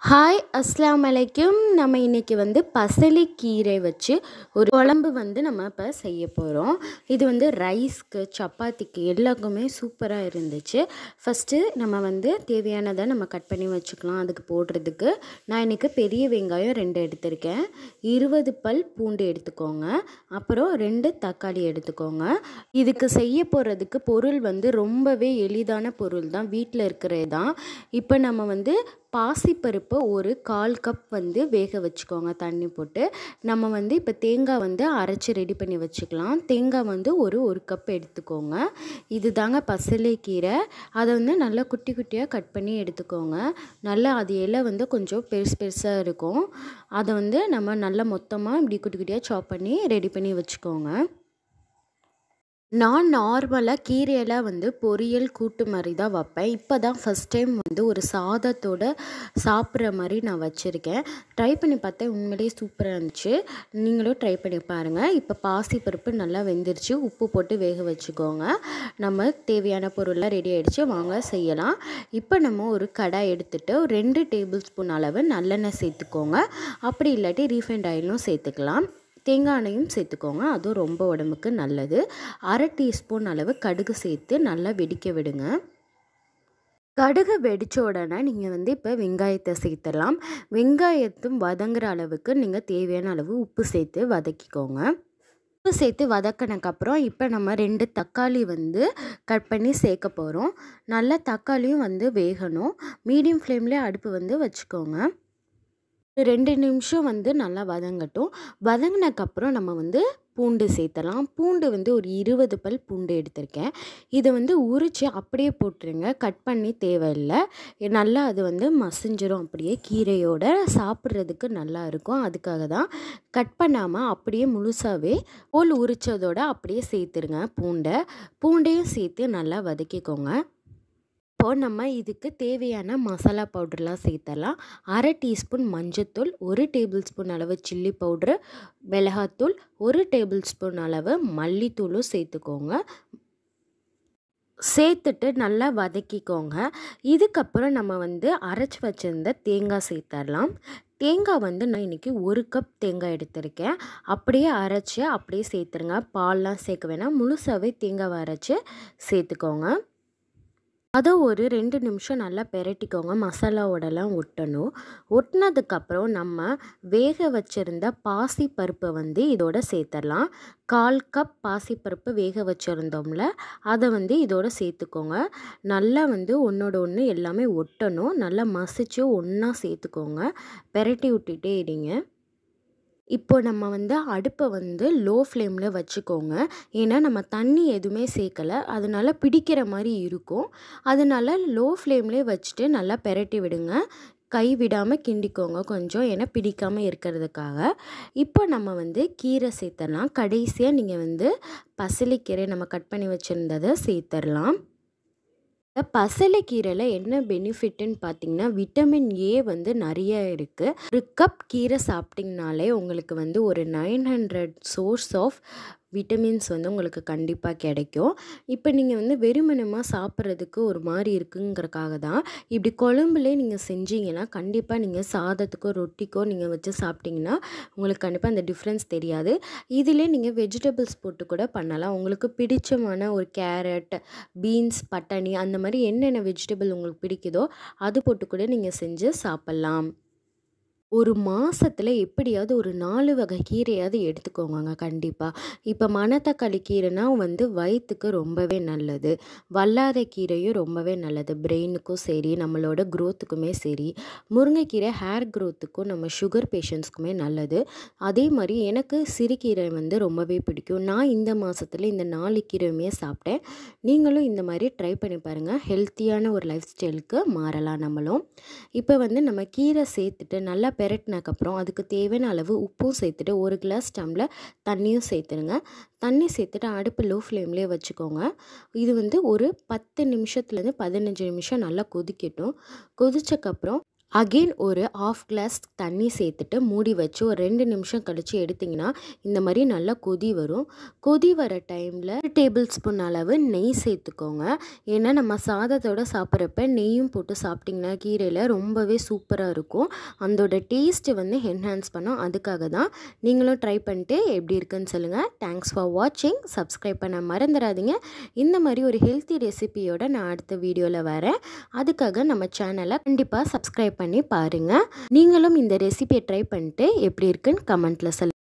hi அஸ்ஸலாமு அலைக்கும் நம்ம இன்றைக்கி வந்து பசலைக்கீரை வச்சு ஒரு குழம்பு வந்து நம்ம இப்போ செய்ய போகிறோம் இது வந்து ரைஸ்க்கு சப்பாத்திக்கு எல்லாருக்குமே சூப்பராக இருந்துச்சு ஃபஸ்ட்டு நம்ம வந்து தேவையானதை நம்ம கட் பண்ணி வச்சுக்கலாம் அதுக்கு போடுறதுக்கு நான் இன்றைக்கி பெரிய வெங்காயம் ரெண்டு எடுத்திருக்கேன் இருபது பல் பூண்டு எடுத்துக்கோங்க அப்புறம் ரெண்டு தக்காளி எடுத்துக்கோங்க இதுக்கு செய்ய போகிறதுக்கு பொருள் வந்து ரொம்பவே எளிதான பொருள் தான் வீட்டில் இருக்கிறது தான் இப்போ நம்ம வந்து பாசிப்பருப்பு ஒரு கால் கப் வந்து வேக வச்சுக்கோங்க தண்ணி போட்டு நம்ம வந்து இப்போ தேங்காய் வந்து அரைச்சி ரெடி பண்ணி வச்சுக்கலாம் தேங்காய் வந்து ஒரு ஒரு கப் எடுத்துக்கோங்க இது தாங்க பசலைக்கீரை அதை வந்து நல்லா குட்டி குட்டியாக கட் பண்ணி எடுத்துக்கோங்க நல்லா அது இலை வந்து கொஞ்சம் பெருசு பெருசாக இருக்கும் அதை வந்து நம்ம நல்லா மொத்தமாக இப்படி குட்டி குட்டியாக சாப் பண்ணி ரெடி பண்ணி வச்சுக்கோங்க நான் நார்மலாக கீரையெல்லாம் வந்து பொரியல் கூட்டு மாதிரி தான் வைப்பேன் இப்போ தான் ஃபஸ்ட் டைம் வந்து ஒரு சாதத்தோட சாப்பிட்ற மாதிரி நான் வச்சுருக்கேன் ட்ரை பண்ணி பார்த்தேன் உண்மையிலேயே சூப்பராக இருந்துச்சு நீங்களும் ட்ரை பண்ணி பாருங்கள் இப்போ பாசிப்பருப்பு நல்லா வெந்துருச்சு உப்பு போட்டு வேக வச்சுக்கோங்க நம்ம தேவையான பொருள்லாம் ரெடி ஆகிடுச்சு வாங்க செய்யலாம் இப்போ நம்ம ஒரு கடாய் எடுத்துகிட்டு ரெண்டு டேபிள் ஸ்பூன் அளவு நல்லெண்ணெய் சேர்த்துக்கோங்க அப்படி இல்லாட்டி ரீஃபைண்ட் ஆயிலும் சேர்த்துக்கலாம் தேங்காய் எண்ணெயும் சேர்த்துக்கோங்க அதுவும் ரொம்ப உடம்புக்கு நல்லது அரை டீஸ்பூன் அளவு கடுகு சேர்த்து நல்லா வெடிக்க விடுங்க கடுகு வெடித்த உடனே நீங்கள் வந்து இப்போ வெங்காயத்தை சேர்த்துடலாம் வெங்காயத்தும் வதங்குற அளவுக்கு நீங்கள் தேவையான அளவு உப்பு சேர்த்து வதக்கிக்கோங்க உப்பு சேர்த்து வதக்கினக்கப்புறம் இப்போ நம்ம ரெண்டு தக்காளி வந்து கட் பண்ணி சேர்க்க போகிறோம் நல்லா தக்காளியும் வந்து வேகணும் மீடியம் ஃப்ளேம்லேயே அடுப்பு வந்து வச்சுக்கோங்க ரெண்டு நிமிஷம் வந்து நல்லா வதங்கட்டும் வதங்கினக்கப்புறம் நம்ம வந்து பூண்டு சேர்த்தலாம் பூண்டு வந்து ஒரு இருபது பல் பூண்டு எடுத்திருக்கேன் இதை வந்து உரித்து அப்படியே போட்டுருங்க கட் பண்ணி தேவையில்லை நல்லா அது வந்து மசிஞ்சிரும் அப்படியே கீரையோட சாப்பிட்றதுக்கு நல்லா இருக்கும் அதுக்காக தான் கட் பண்ணாமல் அப்படியே முழுசாகவே தோல் உரித்ததோட அப்படியே சேர்த்துருங்க பூண்டை பூண்டையும் சேர்த்து நல்லா வதக்கிக்கோங்க இப்போது நம்ம இதுக்கு தேவையான மசாலா பவுடர்லாம் சேர்த்தலாம் அரை டீஸ்பூன் மஞ்சத்தூள் ஒரு டேபிள் ஸ்பூன் அளவு சில்லி பவுட்ரு மிளகாத்தூள் ஒரு டேபிள் ஸ்பூன் அளவு மல்லித்தூளும் சேர்த்துக்கோங்க சேர்த்துட்டு நல்லா வதக்கிக்கோங்க இதுக்கப்புறம் நம்ம வந்து அரைச்சி வச்சுருந்த தேங்காய் சேர்த்துடலாம் தேங்காய் வந்து நான் இன்றைக்கி ஒரு கப் தேங்காய் எடுத்திருக்கேன் அப்படியே அரைச்சி அப்படியே சேர்த்துருங்க பால்லாம் சேர்க்க வேணாம் முழுசாகவே தேங்காவை அரைச்சி சேர்த்துக்கோங்க அதை ஒரு ரெண்டு நிமிஷம் நல்லா பெரட்டிக்கோங்க மசாலாவோடலாம் ஒட்டணும் ஒட்டினதுக்கப்புறம் நம்ம வேக வச்சுருந்த பாசி பருப்பை வந்து இதோட சேர்த்துடலாம் கால் கப் பாசிப்பருப்பு வேக வச்சுருந்தோம்ல அதை வந்து இதோட சேர்த்துக்கோங்க நல்லா வந்து ஒன்றோட ஒன்று எல்லாமே ஒட்டணும் நல்லா மசிச்சு ஒன்றா சேர்த்துக்கோங்க பெரட்டி விட்டுட்டே இருங்க இப்போ நம்ம வந்து அடுப்பை வந்து லோ ஃப்ளேமில் வச்சுக்கோங்க ஏன்னா நம்ம தண்ணி எதுவுமே சேர்க்கலை அதனால் பிடிக்கிற மாதிரி இருக்கும் அதனால் லோ ஃப்ளேம்லேயே வச்சுட்டு நல்லா பெரட்டி விடுங்க கை விடாமல் கிண்டிக்கோங்க கொஞ்சம் ஏன்னா பிடிக்காமல் இருக்கிறதுக்காக இப்போ நம்ம வந்து கீரை சேர்த்துடலாம் கடைசியாக நீங்கள் வந்து பசலிக்கீரை நம்ம கட் பண்ணி வச்சுருந்ததை சேர்த்துடலாம் பசலைக்கீரையில் என்ன பெனிஃபிட்டுன்னு பார்த்தீங்கன்னா விட்டமின் ஏ வந்து நிறைய இருக்குது ஒரு கப் கீரை சாப்பிட்டிங்கனாலே உங்களுக்கு வந்து ஒரு nine hundred source of vitamins வந்து உங்களுக்கு கண்டிப்பாக கிடைக்கும் இப்போ நீங்கள் வந்து வெறுமனமாக சாப்பிட்றதுக்கு ஒரு மாதிரி இருக்குங்கிறக்காக தான் இப்படி குழம்புலே நீங்கள் செஞ்சீங்கன்னா கண்டிப்பாக நீங்கள் சாதத்துக்கோ ரொட்டிக்கோ நீங்கள் வச்சு சாப்பிட்டிங்கன்னா உங்களுக்கு கண்டிப்பாக அந்த டிஃப்ரென்ஸ் தெரியாது இதிலே நீங்கள் வெஜிடபிள்ஸ் போட்டு கூட பண்ணலாம் உங்களுக்கு பிடிச்சமான ஒரு கேரட் பீன்ஸ் பட்டாணி அந்த மாதிரி என்னென்ன வெஜிடபிள் உங்களுக்கு பிடிக்குதோ அது போட்டு கூட நீங்கள் செஞ்சு சாப்பிட்லாம் ஒரு மாதத்தில் எப்படியாவது ஒரு நாலு வகை கீரையாவது எடுத்துக்கோங்க கண்டிப்பாக இப்போ மணத்தக்காளி கீரைனா வந்து வயிற்றுக்கு ரொம்பவே நல்லது வல்லாத கீரையும் ரொம்பவே நல்லது பிரெயினுக்கும் சரி நம்மளோட க்ரோத்துக்குமே சரி முருங்கைக்கீரை ஹேர் க்ரோத்துக்கும் நம்ம சுகர் பேஷண்ட்ஸ்க்குமே நல்லது அதே மாதிரி எனக்கு சிறுகீரை வந்து ரொம்பவே பிடிக்கும் நான் இந்த மாதத்தில் இந்த நாலு கீரையுமே சாப்பிட்டேன் நீங்களும் இந்த மாதிரி ட்ரை பண்ணி பாருங்கள் ஹெல்த்தியான ஒரு லைஃப் ஸ்டைலுக்கு மாறலாம் நம்மளும் இப்போ வந்து நம்ம கீரை சேர்த்துட்டு நல்லா பெரட்டினக்கப்புறம் அதுக்கு தேவையான அளவு உப்பும் சேர்த்துட்டு ஒரு கிளாஸ் டம்ளர் தண்ணியும் சேர்த்துருங்க தண்ணி சேர்த்துட்டு அடுப்பு லோ ஃப்ளேம்லேயே வச்சுக்கோங்க இது வந்து ஒரு பத்து நிமிஷத்துலேருந்து பதினஞ்சு நிமிஷம் நல்லா கொதிக்கட்டும் கொதிச்சக்கப்புறம் அகெயின் ஒரு ஆஃப் கிளாஸ் தண்ணி சேர்த்துட்டு மூடி வச்சு ஒரு ரெண்டு நிமிஷம் கழித்து எடுத்திங்கன்னா இந்த மாதிரி நல்லா கொதி வரும் கொதி வர டைமில் டேபிள் ஸ்பூன் அளவு நெய் சேர்த்துக்கோங்க ஏன்னா நம்ம சாதத்தோட சாப்பிட்றப்ப நெய்யும் போட்டு சாப்பிட்டிங்கன்னா கீரையில் ரொம்பவே சூப்பராக இருக்கும் அதோட டேஸ்ட்டு வந்து என்ஹான்ஸ் பண்ணும் அதுக்காக தான் நீங்களும் ட்ரை பண்ணிட்டு எப்படி இருக்குன்னு சொல்லுங்கள் தேங்க்ஸ் ஃபார் வாட்சிங் சப்ஸ்கிரைப் பண்ண மறந்துடாதீங்க இந்த மாதிரி ஒரு ஹெல்த்தி ரெசிபியோட நான் அடுத்த வீடியோவில் வரேன் அதுக்காக நம்ம சேனலை கண்டிப்பாக சப்ஸ்கிரைப் பண்ணி பாருங்கள் நீங்களும் இந்த ரெசிபியை ட்ரை பண்ணிட்டு எப்படி இருக்குன்னு கமெண்ட்டில் சொல்லுங்கள்